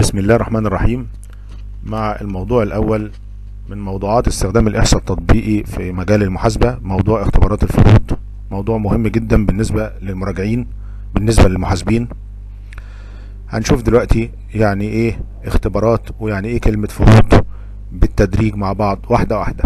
بسم الله الرحمن الرحيم مع الموضوع الأول من موضوعات استخدام الإحصاء التطبيقي في مجال المحاسبة موضوع اختبارات الفروض موضوع مهم جدا بالنسبة للمراجعين بالنسبة للمحاسبين هنشوف دلوقتي يعني ايه اختبارات ويعني ايه كلمة فروض بالتدريج مع بعض واحدة واحدة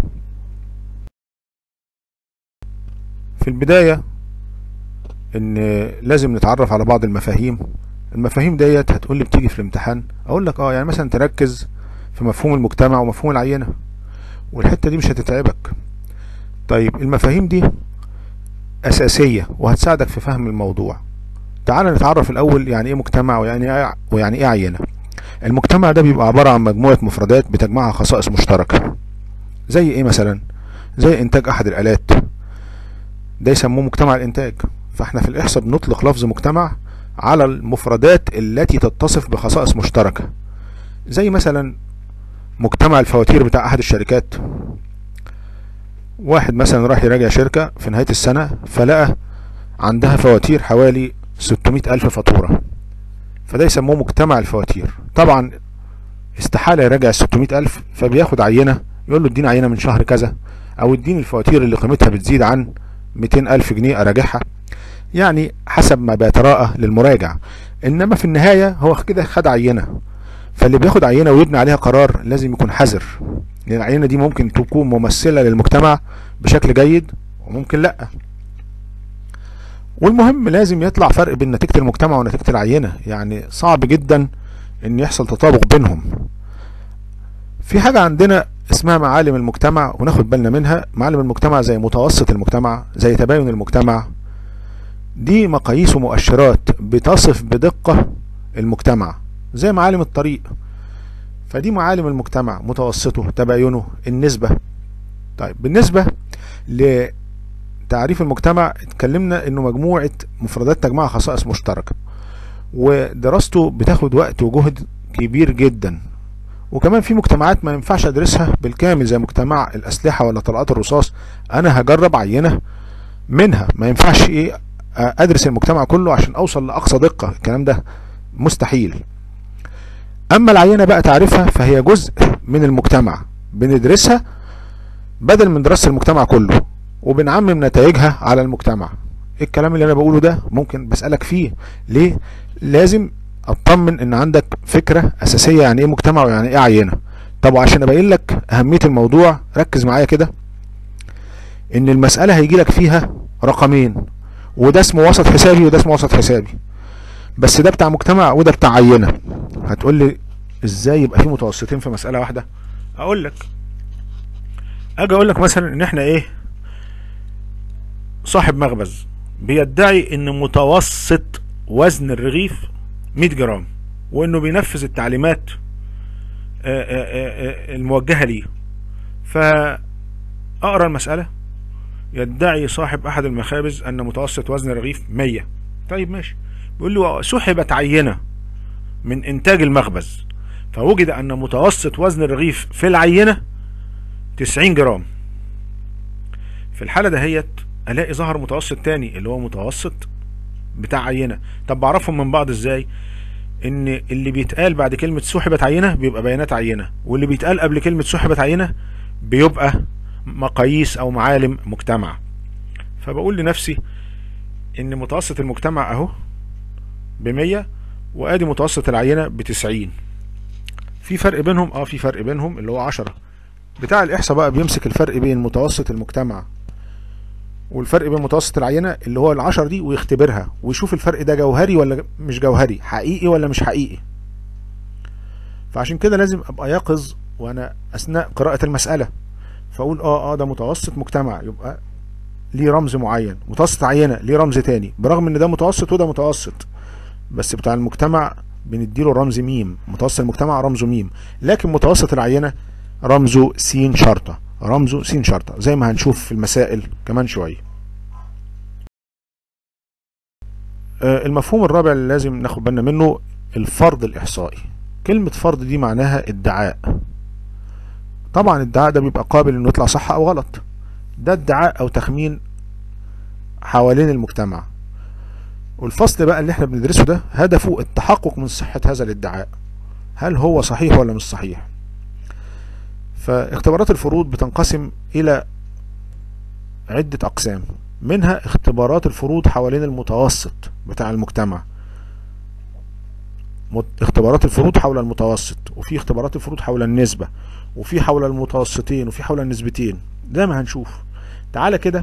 في البداية ان لازم نتعرف على بعض المفاهيم المفاهيم ديت هتقول لي بتيجي في الامتحان اقول لك اه يعني مثلا تركز في مفهوم المجتمع ومفهوم العينة والحتة دي مش هتتعبك طيب المفاهيم دي اساسية وهتساعدك في فهم الموضوع تعال نتعرف الاول يعني ايه مجتمع ويعني ايه ويعني ايه عينة المجتمع ده بيبقى عبارة عن مجموعة مفردات بتجمعها خصائص مشتركة زي ايه مثلا زي انتاج احد الالات ده يسموه مجتمع الانتاج فاحنا في الاحصاء بنطلق لفظ مجتمع على المفردات التي تتصف بخصائص مشتركة زي مثلا مجتمع الفواتير بتاع احد الشركات واحد مثلا راح يراجع شركة في نهاية السنة فلقى عندها فواتير حوالي 600 ألف فاتورة فده يسموه مجتمع الفواتير طبعا استحالة يراجع 600 ألف فبياخد عينة يقول له اديني عينة من شهر كذا او اديني الفواتير اللي قيمتها بتزيد عن 200 ألف جنيه اراجعها يعني حسب ما بيتراءى للمراجع انما في النهاية هو كده خد عينة فاللي بياخد عينة ويبني عليها قرار لازم يكون حذر لان العينة دي ممكن تكون ممثلة للمجتمع بشكل جيد وممكن لا والمهم لازم يطلع فرق بين نتيجة المجتمع ونتيجة العينة يعني صعب جدا ان يحصل تطابق بينهم في حاجة عندنا اسمها معالم المجتمع وناخد بالنا منها معالم المجتمع زي متوسط المجتمع زي تباين المجتمع دي مقاييس ومؤشرات بتصف بدقة المجتمع زي معالم الطريق فدي معالم المجتمع متوسطه تباينه النسبة طيب بالنسبة لتعريف المجتمع اتكلمنا انه مجموعة مفردات تجمعها خصائص مشتركة ودراسته بتاخد وقت وجهد كبير جدا وكمان في مجتمعات ما ينفعش ادرسها بالكامل زي مجتمع الاسلحة ولا طلقات الرصاص انا هجرب عينة منها ما ينفعش ايه ادرس المجتمع كله عشان اوصل لاقصى دقة الكلام ده مستحيل اما العينة بقى تعرفها فهي جزء من المجتمع بندرسها بدل من دراسة المجتمع كله وبنعمم نتائجها على المجتمع الكلام اللي انا بقوله ده ممكن بسألك فيه ليه لازم اطمن ان عندك فكرة اساسية يعني ايه مجتمع ويعني ايه عينة طب وعشان ابين لك اهمية الموضوع ركز معايا كده ان المسألة هيجي لك فيها رقمين وده اسمه وسط حسابي وده اسمه وسط حسابي بس ده بتاع مجتمع وده بتاع عينة هتقول لي ازاي يبقى في متوسطين في مسألة واحدة اقول لك اجي اقول لك مثلا ان احنا ايه صاحب مخبز بيدعي ان متوسط وزن الرغيف 100 جرام وانه بينفذ التعليمات الموجهة ليه فاقرا المسألة يدعي صاحب احد المخابز ان متوسط وزن الرغيف 100 طيب ماشي بيقول له سحبت عينة من انتاج المخبز فوجد ان متوسط وزن الرغيف في العينة 90 جرام في الحالة دهيت الاقي ظهر متوسط تاني اللي هو متوسط بتاع عينة طب بعرفهم من بعض ازاي ان اللي بيتقال بعد كلمة سحبت عينة بيبقى بيانات عينة واللي بيتقال قبل كلمة سحبت عينة بيبقى مقاييس او معالم مجتمع فبقول لنفسي ان متوسط المجتمع اهو بمية وادي متوسط العينة بتسعين في فرق بينهم اه في فرق بينهم اللي هو عشرة بتاع الاحصاء بقى بيمسك الفرق بين متوسط المجتمع والفرق بين متوسط العينة اللي هو العشر دي ويختبرها ويشوف الفرق ده جوهري ولا مش جوهري حقيقي ولا مش حقيقي فعشان كده لازم ابقى يقظ وانا اثناء قراءة المسألة فاقول اه اه ده متوسط مجتمع يبقى ليه رمز معين متوسط عينة ليه رمز تاني برغم ان ده متوسط وده متوسط بس بتاع المجتمع بنديله رمز ميم متوسط المجتمع رمزه ميم لكن متوسط العينة رمزه س شرطة رمزه س شرطة زي ما هنشوف في المسائل كمان شوية آه المفهوم الرابع اللي لازم ناخد بالنا منه الفرض الإحصائي كلمة فرض دي معناها ادعاء طبعا الادعاء ده بيبقى قابل انه يطلع صح او غلط ده ادعاء او تخمين حوالين المجتمع والفصل بقى اللي احنا بندرسه ده هدفه التحقق من صحة هذا الادعاء هل هو صحيح ولا مش صحيح فاختبارات الفروض بتنقسم الى عدة اقسام منها اختبارات الفروض حوالين المتوسط بتاع المجتمع اختبارات الفروض حول المتوسط وفي اختبارات الفروض حول النسبة وفي حول المتوسطين وفي حول النسبتين زي ما هنشوف تعالى كده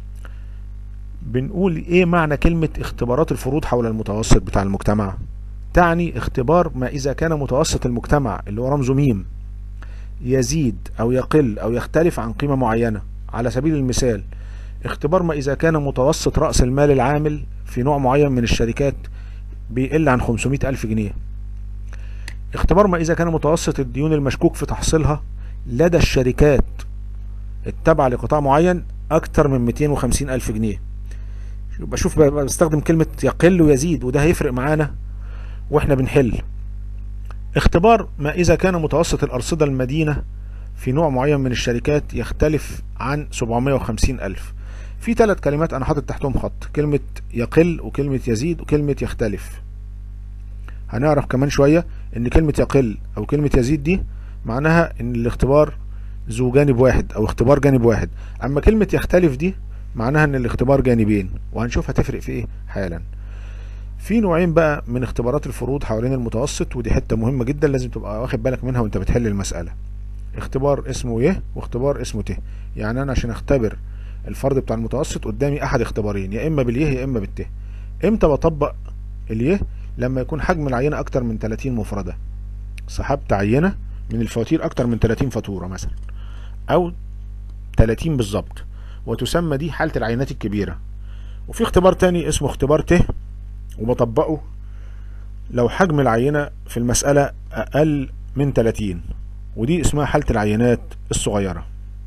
بنقول ايه معنى كلمة اختبارات الفروض حول المتوسط بتاع المجتمع تعني اختبار ما اذا كان متوسط المجتمع اللي هو رمزه ميم يزيد او يقل او يختلف عن قيمة معينة على سبيل المثال اختبار ما اذا كان متوسط رأس المال العامل في نوع معين من الشركات بيقل عن 500 ألف جنيه اختبار ما إذا كان متوسط الديون المشكوك في تحصيلها لدى الشركات التابعة لقطاع معين أكتر من 250 ألف جنيه يبقى شوف بستخدم كلمة يقل ويزيد وده هيفرق معانا واحنا بنحل اختبار ما إذا كان متوسط الأرصدة المدينة في نوع معين من الشركات يختلف عن 750 ألف في ثلاث كلمات انا حاطط تحتهم خط كلمة يقل وكلمة يزيد وكلمة يختلف هنعرف كمان شوية ان كلمة يقل او كلمة يزيد دي معناها ان الاختبار ذو جانب واحد او اختبار جانب واحد اما كلمة يختلف دي معناها ان الاختبار جانبين وهنشوف هتفرق في ايه حالا في نوعين بقى من اختبارات الفروض حوالين المتوسط ودي حتة مهمة جدا لازم تبقى واخد بالك منها وانت بتحل المسألة اختبار اسمه ي واختبار اسمه ت يعني انا عشان اختبر الفرض بتاع المتوسط قدامي احد اختبارين يا اما باليه يا اما بالت امتى بطبق اليه لما يكون حجم العينه اكتر من 30 مفرده سحبت عينه من الفواتير اكتر من 30 فاتوره مثلا او 30 بالظبط وتسمى دي حاله العينات الكبيره وفي اختبار تاني اسمه اختبار ت وبطبقه لو حجم العينه في المساله اقل من 30 ودي اسمها حاله العينات الصغيره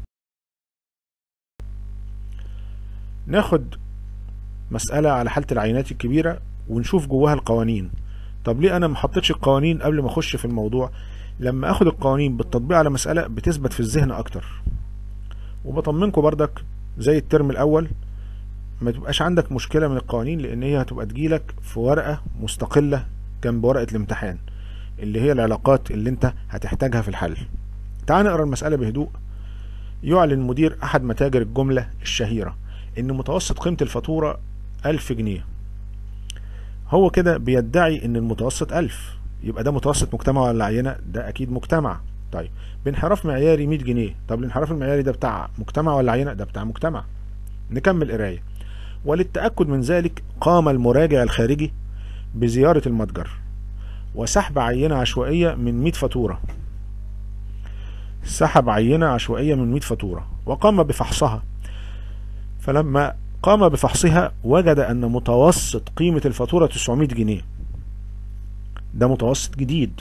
ناخد مسألة على حالة العينات الكبيرة ونشوف جواها القوانين طب ليه انا ما حطيتش القوانين قبل ما اخش في الموضوع لما اخد القوانين بالتطبيق على مسألة بتثبت في الذهن اكتر وبطمنكم بردك زي الترم الاول ما تبقاش عندك مشكلة من القوانين لان هي هتبقى تجيلك في ورقة مستقلة جنب ورقة الامتحان اللي هي العلاقات اللي انت هتحتاجها في الحل تعال نقرا المسألة بهدوء يعلن مدير احد متاجر الجملة الشهيرة ان متوسط قيمة الفاتورة الف جنيه هو كده بيدعي ان المتوسط الف يبقى ده متوسط مجتمع ولا عينة ده اكيد مجتمع طيب بانحراف معياري 100 جنيه طب الانحراف المعياري ده بتاع مجتمع ولا عينة ده بتاع مجتمع نكمل قراية وللتأكد من ذلك قام المراجع الخارجي بزيارة المتجر وسحب عينة عشوائية من 100 فاتورة سحب عينة عشوائية من 100 فاتورة وقام بفحصها فلما قام بفحصها وجد أن متوسط قيمة الفاتورة 900 جنيه ده متوسط جديد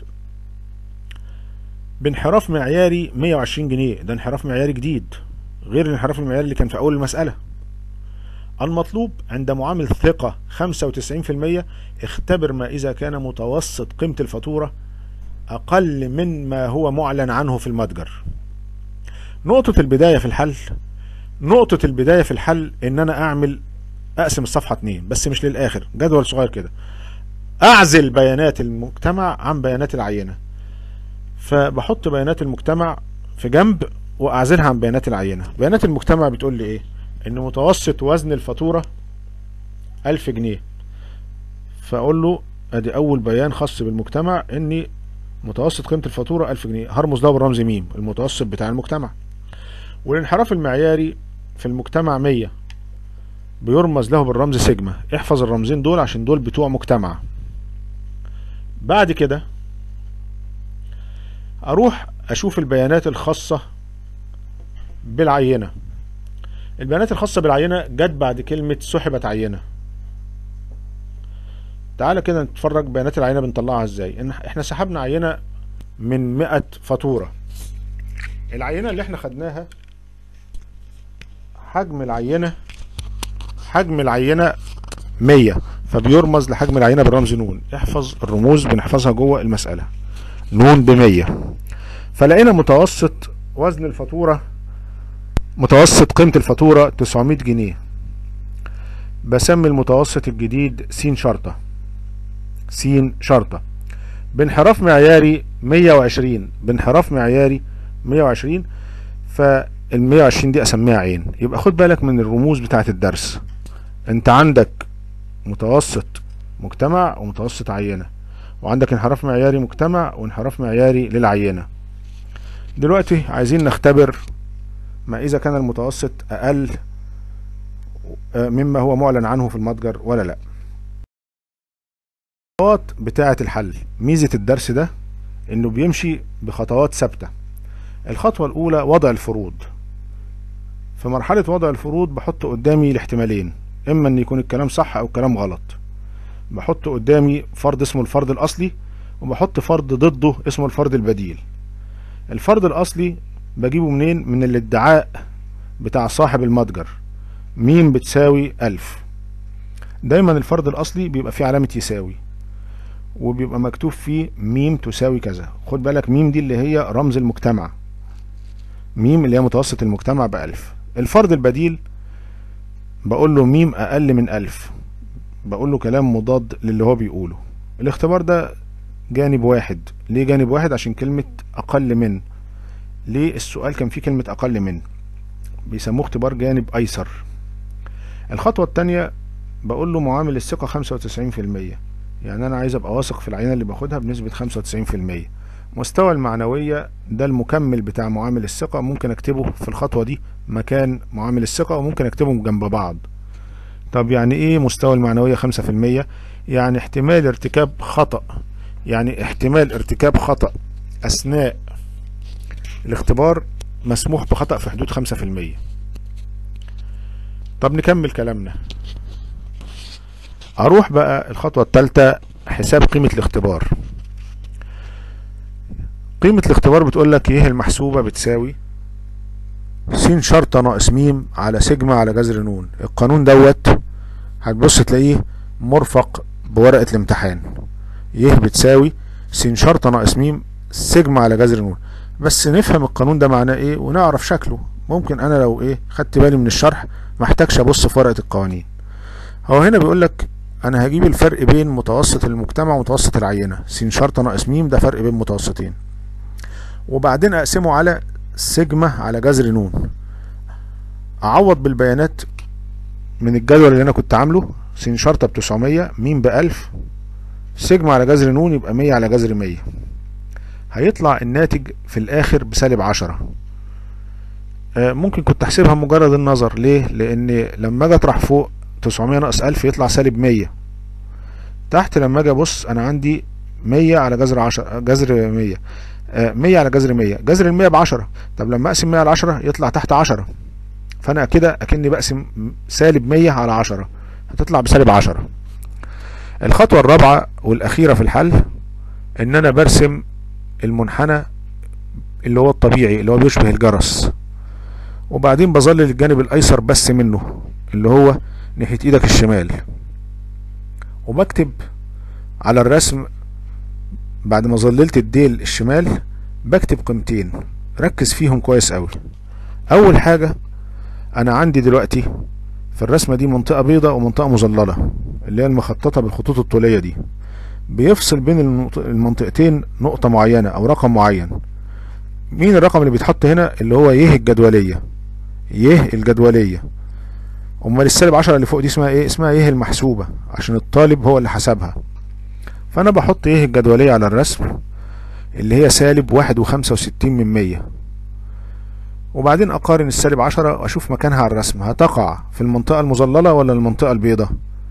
بانحراف معياري 120 جنيه ده انحراف معياري جديد غير الانحراف المعياري اللي كان في أول المسألة المطلوب عند معامل ثقة 95% اختبر ما إذا كان متوسط قيمة الفاتورة أقل من ما هو معلن عنه في المتجر نقطة البداية في الحل نقطة البداية في الحل ان انا اعمل اقسم الصفحة اتنين بس مش للاخر جدول صغير كده اعزل بيانات المجتمع عن بيانات العينة فبحط بيانات المجتمع في جنب واعزلها عن بيانات العينة بيانات المجتمع بتقول لي ايه ان متوسط وزن الفاتورة الف جنيه فاقول له ادي اول بيان خاص بالمجتمع اني متوسط قيمة الفاتورة الف جنيه هرمز ده بالرمز ميم المتوسط بتاع المجتمع والانحراف المعياري في المجتمع 100 بيرمز له بالرمز سيجما احفظ الرمزين دول عشان دول بتوع مجتمع بعد كده اروح اشوف البيانات الخاصة بالعينة البيانات الخاصة بالعينة جت بعد كلمة سحبت عينة تعالى كده نتفرج بيانات العينة بنطلعها ازاي احنا سحبنا عينة من 100 فاتورة العينة اللي احنا خدناها حجم العينة حجم العينة 100 فبيرمز لحجم العينة بالرمز نون احفظ الرموز بنحفظها جوه المسألة نون بمية فلقينا متوسط وزن الفاتورة متوسط قيمة الفاتورة 900 جنيه بسمي المتوسط الجديد س شرطة س شرطة بانحراف معياري 120 بانحراف معياري 120 فال 120 دي اسميها عين يبقى خد بالك من الرموز بتاعة الدرس انت عندك متوسط مجتمع ومتوسط عينة وعندك انحراف معياري مجتمع وانحراف معياري للعينة دلوقتي عايزين نختبر ما اذا كان المتوسط اقل مما هو معلن عنه في المتجر ولا لا الخطوات بتاعة الحل ميزة الدرس ده انه بيمشي بخطوات ثابتة الخطوة الاولى وضع الفروض في مرحلة وضع الفروض بحط قدامي الاحتمالين اما ان يكون الكلام صح او الكلام غلط بحط قدامي فرض اسمه الفرض الاصلي وبحط فرض ضده اسمه الفرض البديل الفرض الاصلي بجيبه منين من الادعاء بتاع صاحب المتجر ميم بتساوي ألف دايما الفرض الأصلي بيبقى فيه علامة يساوي وبيبقى مكتوب فيه ميم تساوي كذا خد بالك ميم دي اللي هي رمز المجتمع ميم اللي هي متوسط المجتمع بألف الفرض البديل بقول له ميم أقل من ألف بقول له كلام مضاد للي هو بيقوله الاختبار ده جانب واحد ليه جانب واحد عشان كلمة أقل من ليه السؤال كان فيه كلمة أقل من بيسموه اختبار جانب أيسر الخطوة التانية بقول له معامل الثقة خمسة وتسعين في المية يعني أنا عايز أبقى واثق في العينة اللي باخدها بنسبة خمسة وتسعين في المية مستوى المعنوية ده المكمل بتاع معامل الثقة ممكن أكتبه في الخطوة دي مكان معامل الثقة وممكن أكتبهم جنب بعض طب يعني إيه مستوى المعنوية خمسة في المية يعني احتمال ارتكاب خطأ يعني احتمال ارتكاب خطأ أثناء الاختبار مسموح بخطأ في حدود خمسة في المية طب نكمل كلامنا اروح بقى الخطوة الثالثة حساب قيمة الاختبار قيمة الاختبار بتقول لك ايه المحسوبة بتساوي س شرطة ناقص م على سيجما على جذر ن القانون دوت هتبص تلاقيه مرفق بورقة الامتحان يه بتساوي س شرطة ناقص م سيجما على جذر ن بس نفهم القانون ده معناه ايه ونعرف شكله ممكن انا لو ايه خدت بالي من الشرح محتاجش ابص في ورقة القوانين هو هنا بيقول لك انا هجيب الفرق بين متوسط المجتمع ومتوسط العينة س شرطة ناقص م ده فرق بين متوسطين وبعدين اقسمه على سيجما على جذر ن اعوض بالبيانات من الجدول اللي انا كنت عامله س شرطة ب 900 م ب 1000 سيجما على جذر ن يبقى 100 على جذر 100 هيطلع الناتج في الاخر بسالب 10 ممكن كنت احسبها مجرد النظر ليه لان لما اجي اطرح فوق 900 ناقص 1000 يطلع سالب 100 تحت لما اجي ابص انا عندي 100 على جذر 10 جذر 100 100 على جذر 100 جذر ال 100 ب 10 طب لما اقسم 100 على 10 يطلع تحت 10 فانا كده اكني بقسم سالب 100 على 10 هتطلع بسالب 10 الخطوه الرابعه والاخيره في الحل ان انا برسم المنحنى اللي هو الطبيعي اللي هو بيشبه الجرس وبعدين بظلل الجانب الايسر بس منه اللي هو ناحية ايدك الشمال وبكتب على الرسم بعد ما ظللت الديل الشمال بكتب قيمتين ركز فيهم كويس قوي اول حاجة انا عندي دلوقتي في الرسمة دي منطقة بيضة ومنطقة مظللة اللي هي المخططة بالخطوط الطولية دي بيفصل بين المنطقتين نقطة معينة او رقم معين مين الرقم اللي بيتحط هنا اللي هو يه الجدولية يه الجدولية امال السالب 10 اللي فوق دي اسمها ايه اسمها يه المحسوبة عشان الطالب هو اللي حسبها فانا بحط يه الجدولية على الرسم اللي هي سالب واحد وخمسة وستين من مية وبعدين اقارن السالب 10 واشوف مكانها على الرسم هتقع في المنطقة المظللة ولا المنطقة البيضاء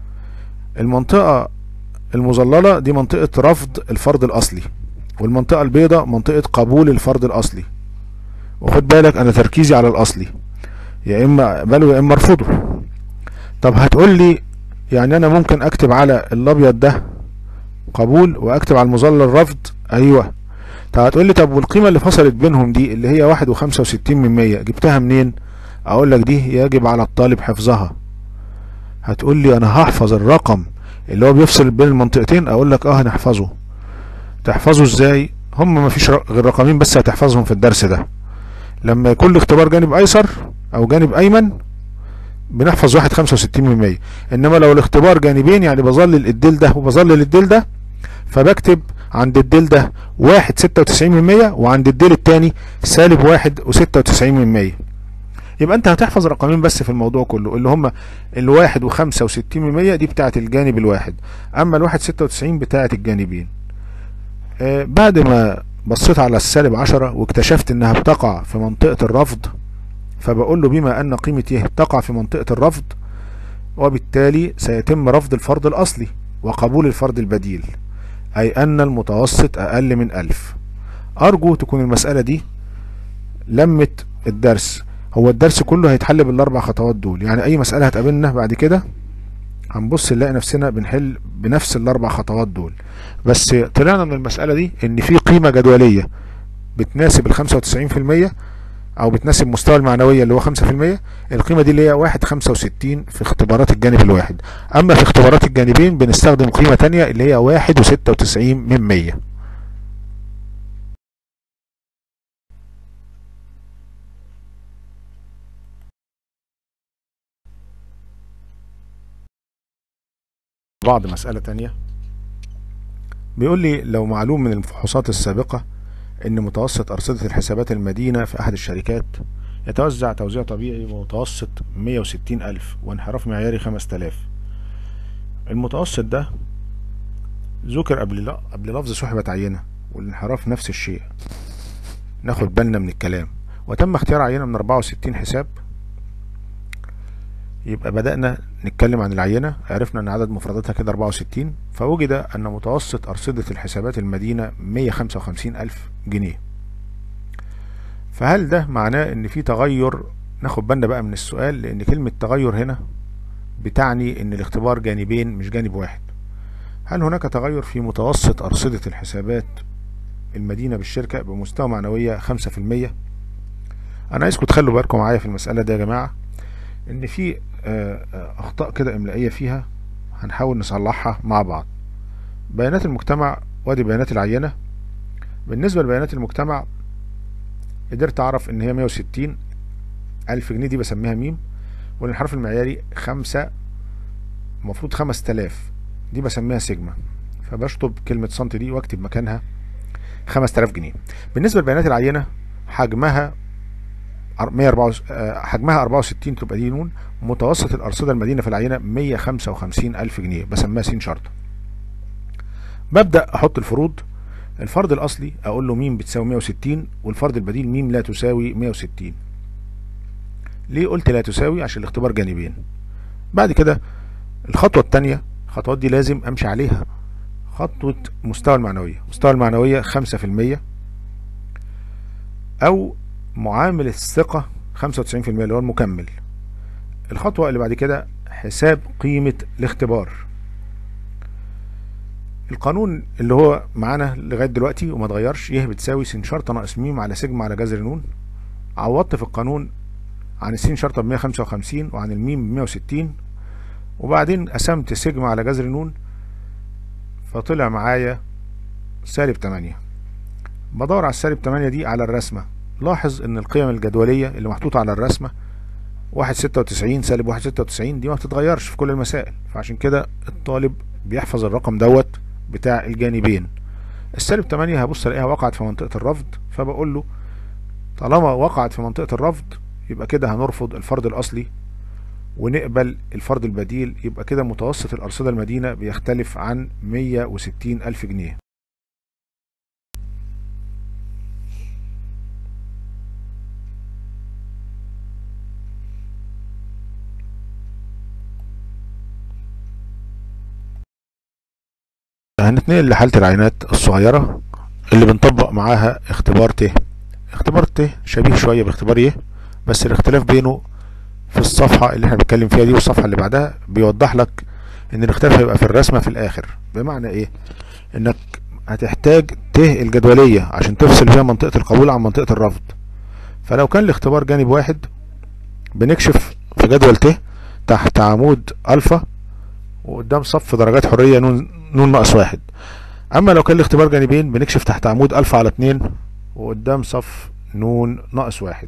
المنطقة المظللة دي منطقة رفض الفرض الاصلي والمنطقة البيضاء منطقة قبول الفرض الاصلي وخد بالك انا تركيزي على الاصلي يا اما اقبله يا اما ارفضه طب هتقول لي يعني انا ممكن اكتب على الابيض ده قبول واكتب على المظلل رفض ايوه طب هتقول لي طب والقيمه اللي فصلت بينهم دي اللي هي واحد وخمسة وستين من مية جبتها منين اقول لك دي يجب على الطالب حفظها هتقول لي انا هحفظ الرقم اللي هو بيفصل بين المنطقتين اقول لك اه هنحفظه تحفظه ازاي هم ما فيش غير رقمين بس هتحفظهم في الدرس ده لما يكون الاختبار جانب ايسر او جانب ايمن بنحفظ واحد خمسة وستين من مية انما لو الاختبار جانبين يعني بظلل الديل ده وبظلل الديل ده فبكتب عند الديل ده واحد ستة وتسعين من مية وعند الديل التاني سالب واحد وستة وتسعين من مية يبقى انت هتحفظ رقمين بس في الموضوع كله اللي هما الواحد وخمسة وستين من مية دي بتاعة الجانب الواحد اما الواحد ستة وتسعين بتاعة الجانبين آه بعد ما بصيت على السالب عشرة واكتشفت انها بتقع في منطقة الرفض فبقول له بما ان قيمة ي تقع في منطقة الرفض وبالتالي سيتم رفض الفرض الاصلي وقبول الفرض البديل اي ان المتوسط اقل من الف ارجو تكون المسألة دي لمت الدرس هو الدرس كله هيتحل بالاربع خطوات دول يعني اي مسألة هتقابلنا بعد كده هنبص نلاقي نفسنا بنحل بنفس الاربع خطوات دول بس طلعنا من المسألة دي ان في قيمة جدولية بتناسب ال 95% او بتناسب مستوى المعنوية اللي هو 5% القيمة دي اللي هي 1.65 في اختبارات الجانب الواحد اما في اختبارات الجانبين بنستخدم قيمة تانية اللي هي 1.96 من 100 بعض مسألة تانية بيقول لي لو معلوم من الفحوصات السابقة ان متوسط ارصدة الحسابات المدينة في احد الشركات يتوزع توزيع طبيعي بمتوسط 160 الف وانحراف معياري 5000 المتوسط ده ذكر قبل قبل لفظ سحبت عينة والانحراف نفس الشيء ناخد بالنا من الكلام وتم اختيار عينة من 64 حساب يبقى بدأنا نتكلم عن العينة عرفنا ان عدد مفرداتها كده 64 فوجد ان متوسط ارصدة الحسابات المدينة 155 الف جنيه فهل ده معناه ان في تغير ناخد بالنا بقى من السؤال لان كلمة تغير هنا بتعني ان الاختبار جانبين مش جانب واحد هل هناك تغير في متوسط ارصدة الحسابات المدينة بالشركة بمستوى معنوية 5% انا عايزكم تخلوا بالكم معايا في المسألة دي يا جماعة ان في اخطاء كده املائيه فيها هنحاول نصلحها مع بعض بيانات المجتمع وادي بيانات العينه بالنسبه لبيانات المجتمع قدرت اعرف ان هي 160 الف جنيه دي بسميها ميم والانحراف المعياري خمسة المفروض 5000 دي بسميها سيجما فبشطب كلمة سنتي دي واكتب مكانها 5000 جنيه بالنسبة لبيانات العينة حجمها 104 حجمها 64 تبقى دي نون متوسط الأرصدة المدينة في العينة 155 ألف جنيه بسميها س شرطة ببدأ أحط الفروض الفرض الأصلي أقول له م بتساوي 160 والفرض البديل م لا تساوي 160 ليه قلت لا تساوي عشان الاختبار جانبين بعد كده الخطوة الثانية الخطوات دي لازم أمشي عليها خطوة مستوى المعنوية مستوى المعنوية 5% أو معامل الثقة 95% اللي هو المكمل الخطوة اللي بعد كده حساب قيمة الاختبار القانون اللي هو معانا لغاية دلوقتي وما اتغيرش يه بتساوي س شرطة ناقص م على سيجما على جذر نون عوضت في القانون عن السين شرطة ب 155 وعن الميم ب 160 وبعدين قسمت سيجما على جذر نون فطلع معايا سالب 8 بدور على السالب 8 دي على الرسمة لاحظ ان القيم الجدولية اللي محطوطة على الرسمة واحد ستة وتسعين سالب واحد ستة وتسعين دي ما بتتغيرش في كل المسائل فعشان كده الطالب بيحفظ الرقم دوت بتاع الجانبين السالب تمانية هبص الاقيها وقعت في منطقة الرفض فبقول له طالما وقعت في منطقة الرفض يبقى كده هنرفض الفرض الأصلي ونقبل الفرض البديل يبقى كده متوسط الأرصدة المدينة بيختلف عن مية وستين ألف جنيه هنتنقل لحالة العينات الصغيرة اللي بنطبق معاها اختبار ت اختبار ت شبيه شوية باختبار ي بس الاختلاف بينه في الصفحة اللي احنا بنتكلم فيها دي والصفحة اللي بعدها بيوضح لك ان الاختلاف هيبقى في الرسمة في الاخر بمعنى ايه انك هتحتاج ت الجدولية عشان تفصل بيها منطقة القبول عن منطقة الرفض فلو كان الاختبار جانب واحد بنكشف في جدول ت تحت عمود الفا وقدام صف درجات حرية نون نون ناقص واحد اما لو كان الاختبار جانبين بنكشف تحت عمود الفا على اتنين وقدام صف نون ناقص واحد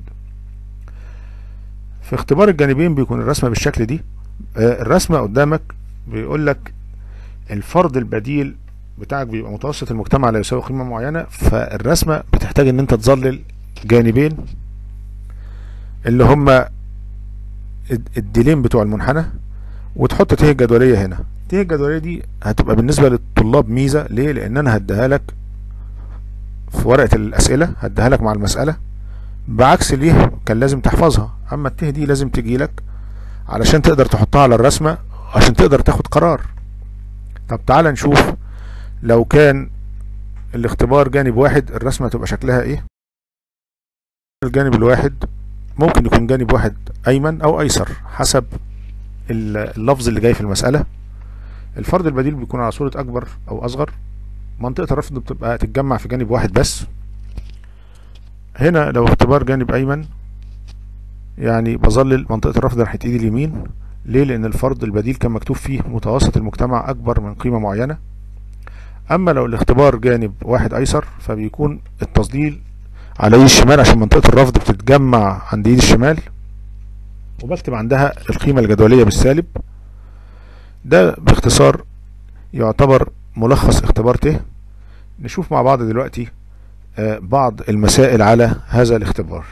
في اختبار الجانبين بيكون الرسمة بالشكل دي آه الرسمة قدامك بيقول لك الفرض البديل بتاعك بيبقى متوسط المجتمع لا يساوي قيمة معينة فالرسمة بتحتاج ان انت تظلل جانبين اللي هما الديلين بتوع المنحنى وتحط ته الجدولية هنا ته الجدولية دي هتبقى بالنسبة للطلاب ميزة ليه لان انا هديها لك في ورقة الاسئلة هديها لك مع المسألة بعكس ليه كان لازم تحفظها اما الته دي لازم تجي لك علشان تقدر تحطها على الرسمة عشان تقدر تاخد قرار طب تعال نشوف لو كان الاختبار جانب واحد الرسمة تبقى شكلها ايه الجانب الواحد ممكن يكون جانب واحد ايمن او ايسر حسب اللفظ اللي جاي في المسألة الفرض البديل بيكون على صورة اكبر او اصغر منطقة الرفض بتبقى تتجمع في جانب واحد بس هنا لو اختبار جانب ايمن يعني بظلل منطقة الرفض ناحية ايدي اليمين ليه لان الفرض البديل كان مكتوب فيه متوسط المجتمع اكبر من قيمة معينة اما لو الاختبار جانب واحد ايسر فبيكون التظليل على ايد الشمال عشان منطقة الرفض بتتجمع عند ايد الشمال وبكتب عندها القيمة الجدولية بالسالب ده باختصار يعتبر ملخص اختبار ت نشوف مع بعض دلوقتي بعض المسائل على هذا الاختبار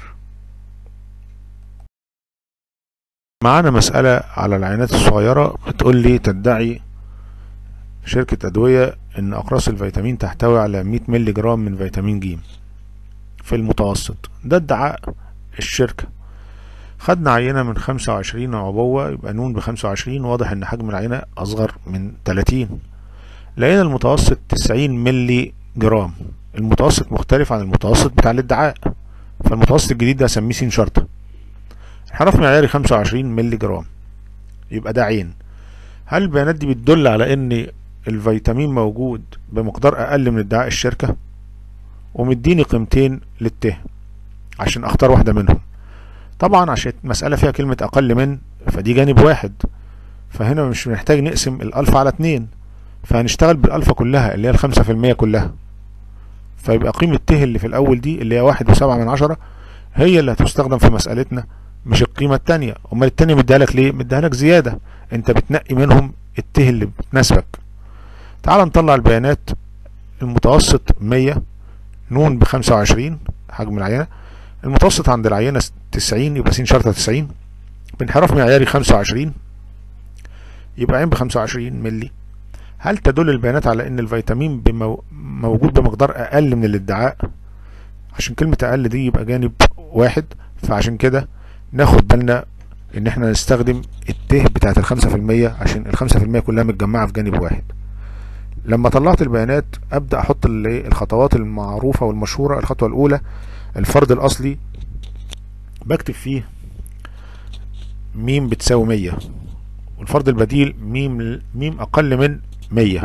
معانا مسألة على العينات الصغيرة بتقول لي تدعي شركة أدوية إن أقراص الفيتامين تحتوي على 100 مللي جرام من فيتامين ج في المتوسط ده ادعاء الشركة خدنا عينة من 25 عبوة يبقى نون ب 25 واضح إن حجم العينة أصغر من 30 لقينا المتوسط 90 مللي جرام المتوسط مختلف عن المتوسط بتاع الادعاء فالمتوسط الجديد ده هسميه س شرطة انحراف معياري 25 مللي جرام يبقى ده عين هل البيانات دي بتدل على ان الفيتامين موجود بمقدار اقل من ادعاء الشركة ومديني قيمتين للته عشان اختار واحدة منهم طبعا عشان المسألة فيها كلمة اقل من فدي جانب واحد فهنا مش محتاج نقسم الالفا على اتنين فهنشتغل بالالفا كلها اللي هي الخمسة في المية كلها فيبقى قيمة ته اللي في الاول دي اللي هي واحد وسبعة من عشرة هي اللي هتستخدم في مسألتنا مش القيمة التانية امال التانية مديها لك ليه مديها لك زيادة انت بتنقي منهم الته اللي بتناسبك تعال نطلع البيانات المتوسط 100 نون ب 25 حجم العينة المتوسط عند العينة 90 يبقى س شرطة 90 بانحراف معياري 25 يبقى عين ب 25 ملي هل تدل البيانات على ان الفيتامين بمو... موجود بمقدار اقل من الادعاء عشان كلمة اقل دي يبقى جانب واحد فعشان كده ناخد بالنا ان احنا نستخدم الته بتاعت الخمسة في المية عشان الخمسة في المية كلها متجمعة في جانب واحد لما طلعت البيانات ابدأ احط الخطوات المعروفة والمشهورة الخطوة الاولى الفرض الاصلي بكتب فيه ميم بتساوي مية والفرض البديل ميم ميم اقل من مية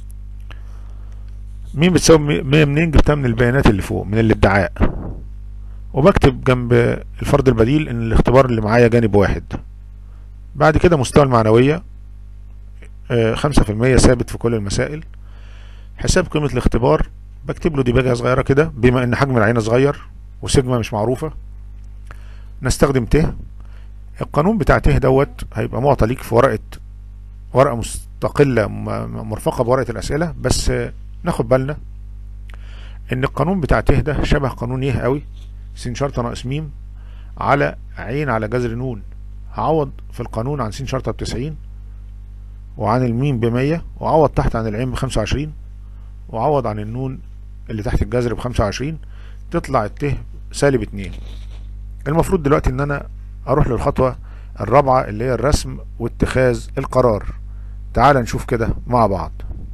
ميم بتساوي مية منين جبتها من البيانات اللي فوق من الادعاء وبكتب جنب الفرض البديل ان الاختبار اللي معايا جانب واحد بعد كده مستوى المعنوية خمسة في المية ثابت في كل المسائل حساب قيمة الاختبار بكتب له ديباجة صغيرة كده بما ان حجم العينة صغير وسيجما مش معروفة نستخدم ت القانون بتاع ت دوت هيبقى معطى ليك في ورقة ورقة مستقلة مرفقة بورقة الأسئلة بس ناخد بالنا ان القانون بتاع ت ده شبه قانون يه قوي س شرطة ناقص ميم على عين على جذر نون هعوض في القانون عن س شرطة بتسعين وعن الميم بمية وعوض تحت عن العين بخمسة وعشرين وعوض عن النون اللي تحت الجذر بخمسة وعشرين تطلع الته سالب اتنين المفروض دلوقتي ان انا اروح للخطوة الرابعة اللي هي الرسم واتخاذ القرار تعال نشوف كده مع بعض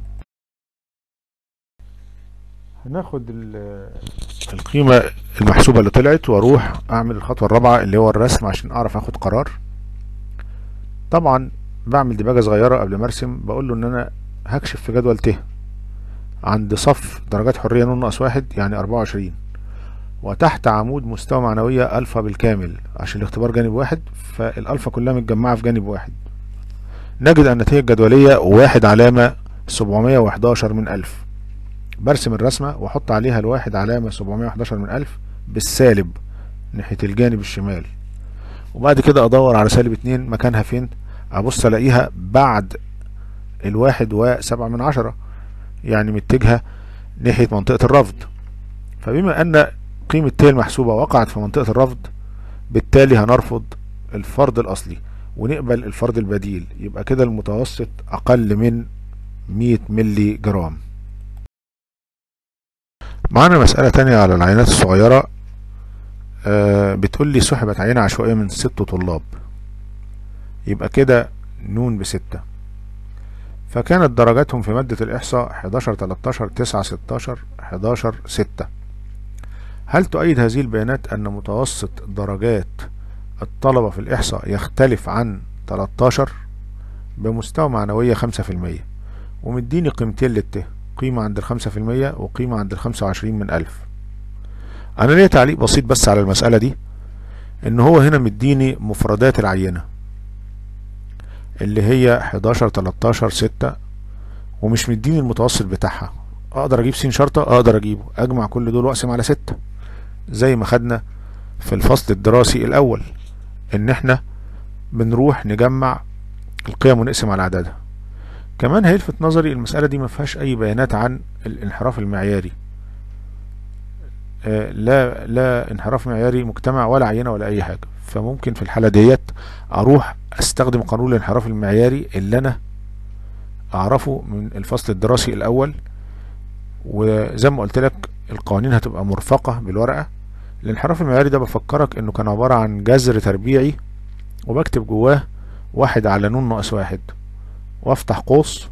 هناخد القيمة المحسوبة اللي طلعت واروح اعمل الخطوة الرابعة اللي هو الرسم عشان اعرف اخد قرار طبعا بعمل ديباجة صغيرة قبل ما ارسم بقول له ان انا هكشف في جدول ت عند صف درجات حرية نون ناقص واحد يعني اربعة وعشرين وتحت عمود مستوى معنوية الفا بالكامل عشان الاختبار جانب واحد فالالفا كلها متجمعة في جانب واحد نجد ان النتيجة الجدولية واحد علامة سبعمية وحداشر من الف برسم الرسمة واحط عليها الواحد علامة سبعمية وحداشر من الف بالسالب ناحية الجانب الشمال وبعد كده ادور على سالب اتنين مكانها فين ابص الاقيها بعد الواحد وسبعة من عشرة يعني متجهة ناحية منطقة الرفض فبما ان قيمة ت المحسوبة وقعت في منطقة الرفض بالتالي هنرفض الفرض الاصلي ونقبل الفرض البديل يبقى كده المتوسط اقل من 100 ملي جرام معانا مسألة تانية على العينات الصغيرة آه بتقول لي سحبت عينة عشوائية من ست طلاب يبقى كده نون بستة فكانت درجاتهم في مادة الإحصاء 11 13 9 16 11 6 هل تؤيد هذه البيانات أن متوسط درجات الطلبة في الإحصاء يختلف عن 13 بمستوى معنوية 5% ومديني قيمتين للت قيمة عند الخمسة في المية وقيمة عند الخمسة وعشرين من ألف أنا ليا تعليق بسيط بس على المسألة دي إن هو هنا مديني مفردات العينة اللي هي 11 13 6 ومش مديني المتوسط بتاعها اقدر اجيب س شرطة اقدر اجيبه اجمع كل دول واقسم على 6 زي ما خدنا في الفصل الدراسي الاول ان احنا بنروح نجمع القيم ونقسم على عددها كمان هيلفت نظري المسألة دي ما فيهاش أي بيانات عن الانحراف المعياري آه لا لا انحراف معياري مجتمع ولا عينة ولا أي حاجة فممكن في الحالة ديت أروح أستخدم قانون الانحراف المعياري اللي أنا أعرفه من الفصل الدراسي الأول وزي ما قلت لك القوانين هتبقى مرفقة بالورقة الانحراف المعياري ده بفكرك انه كان عبارة عن جذر تربيعي وبكتب جواه واحد على نون ناقص واحد وافتح قوس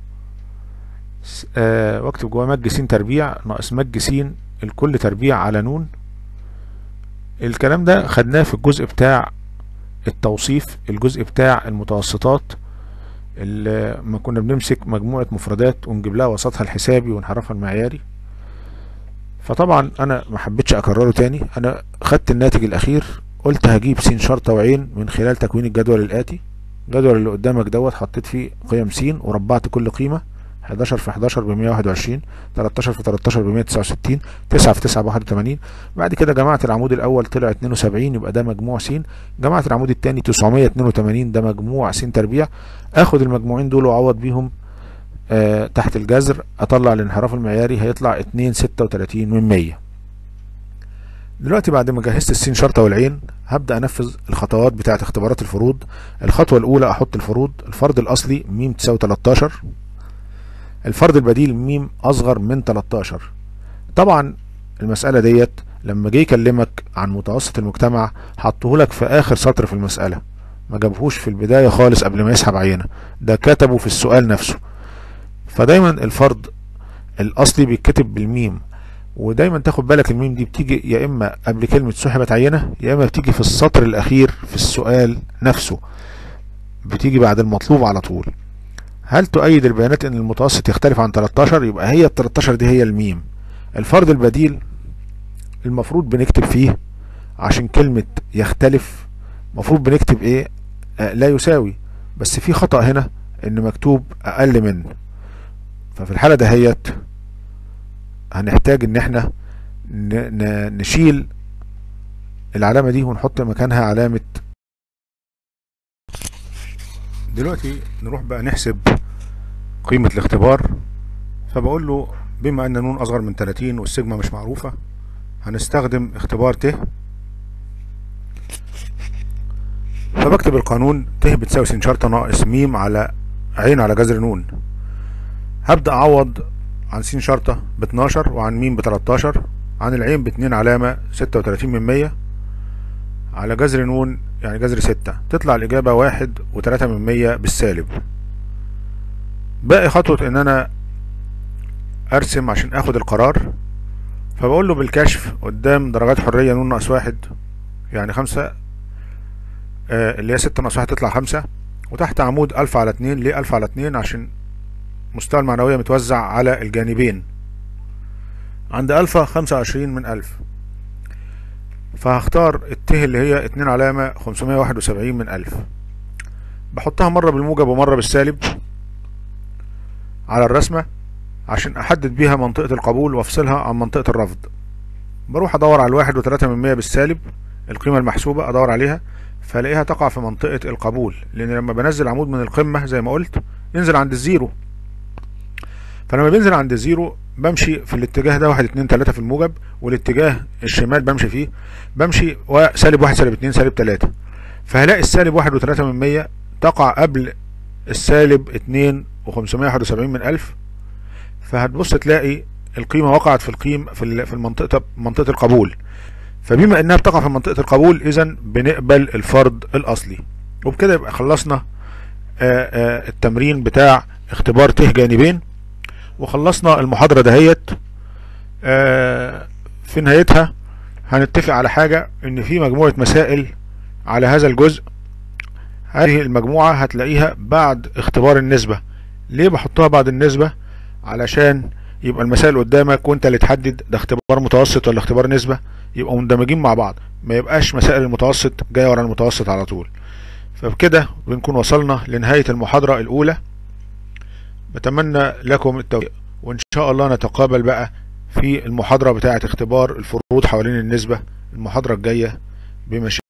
آه واكتب جواه مج س تربيع ناقص مج س الكل تربيع على نون الكلام ده خدناه في الجزء بتاع التوصيف الجزء بتاع المتوسطات اللي ما كنا بنمسك مجموعة مفردات ونجيب لها وسطها الحسابي وانحرافها المعياري فطبعا انا ما حبيتش اكرره تاني انا خدت الناتج الاخير قلت هجيب س شرطة وعين من خلال تكوين الجدول الاتي الجدول اللي قدامك دوت حطيت فيه قيم س وربعت كل قيمة 11 في 11 ب 121 13 في 13 ب 169 9 في 9 ب 81 بعد كده جمعت العمود الاول طلع 72 يبقى ده مجموع س جمعت العمود الثاني 982 ده مجموع س تربيع اخد المجموعين دول واعوض بيهم آه تحت الجذر اطلع الانحراف المعياري هيطلع 2 36 من 100 دلوقتي بعد ما جهزت السين شرطة والعين هبدأ أنفذ الخطوات بتاعة اختبارات الفروض الخطوة الأولى أحط الفروض الفرض الأصلي م تساوي 13 الفرض البديل م أصغر من 13 طبعا المسألة ديت لما جه يكلمك عن متوسط المجتمع حطه لك في آخر سطر في المسألة ما جابهوش في البداية خالص قبل ما يسحب عينة ده كتبه في السؤال نفسه فدايما الفرض الأصلي بيتكتب بالميم ودايما تاخد بالك الميم دي بتيجي يا اما قبل كلمة سحبت عينة يا اما بتيجي في السطر الاخير في السؤال نفسه بتيجي بعد المطلوب على طول هل تؤيد البيانات ان المتوسط يختلف عن 13 يبقى هي ال 13 دي هي الميم الفرض البديل المفروض بنكتب فيه عشان كلمة يختلف المفروض بنكتب ايه آه لا يساوي بس في خطأ هنا ان مكتوب اقل من ففي الحالة دهيت هنحتاج ان احنا نشيل العلامة دي ونحط مكانها علامة دلوقتي نروح بقى نحسب قيمة الاختبار فبقول له بما ان نون اصغر من 30 والسيجما مش معروفة هنستخدم اختبار ت فبكتب القانون ت بتساوي س شرطة ناقص م على عين على جذر نون هبدأ اعوض عن س شرطة ب 12 وعن م ب 13 عن العين باتنين علامة 36 من 100 على جذر نون يعني جذر 6 تطلع الإجابة واحد وتلاتة من 100 بالسالب باقي خطوة إن أنا أرسم عشان آخد القرار فبقول له بالكشف قدام درجات حرية نون ناقص واحد يعني خمسة آه اللي هي ستة ناقص واحد تطلع خمسة وتحت عمود ألف على اتنين ليه ألف على اتنين عشان مستوى المعنوية متوزع على الجانبين عند ألفا خمسة وعشرين من ألف فهختار الت اللي هي اتنين علامة خمسمية واحد وسبعين من ألف بحطها مرة بالموجب ومرة بالسالب على الرسمة عشان أحدد بيها منطقة القبول وأفصلها عن منطقة الرفض بروح أدور على الواحد وتلاتة من مية بالسالب القيمة المحسوبة أدور عليها فلاقيها تقع في منطقة القبول لأن لما بنزل عمود من القمة زي ما قلت ينزل عند الزيرو فلما بينزل عند الزيرو بمشي في الاتجاه ده واحد اتنين تلاتة في الموجب والاتجاه الشمال بمشي فيه بمشي سالب واحد سالب اتنين سالب تلاتة فهلاقي السالب واحد وتلاتة من مية تقع قبل السالب اتنين وخمسمية واحد وسبعين من ألف فهتبص تلاقي القيمة وقعت في القيم في في المنطقة منطقة القبول فبما انها بتقع في منطقة القبول اذا بنقبل الفرض الاصلي وبكده يبقى خلصنا آآ آآ التمرين بتاع اختبار ت جانبين وخلصنا المحاضرة دهيت في نهايتها هنتفق على حاجة ان في مجموعة مسائل على هذا الجزء هذه المجموعة هتلاقيها بعد اختبار النسبة ليه بحطها بعد النسبة علشان يبقى المسائل قدامك وانت اللي تحدد ده اختبار متوسط ولا اختبار نسبة يبقوا مندمجين مع بعض ما يبقاش مسائل المتوسط جاية ورا المتوسط على طول فبكده بنكون وصلنا لنهاية المحاضرة الأولى بتمنى لكم التوفيق وإن شاء الله نتقابل بقى في المحاضرة بتاعة اختبار الفروض حوالين النسبة المحاضرة الجاية بمشيئة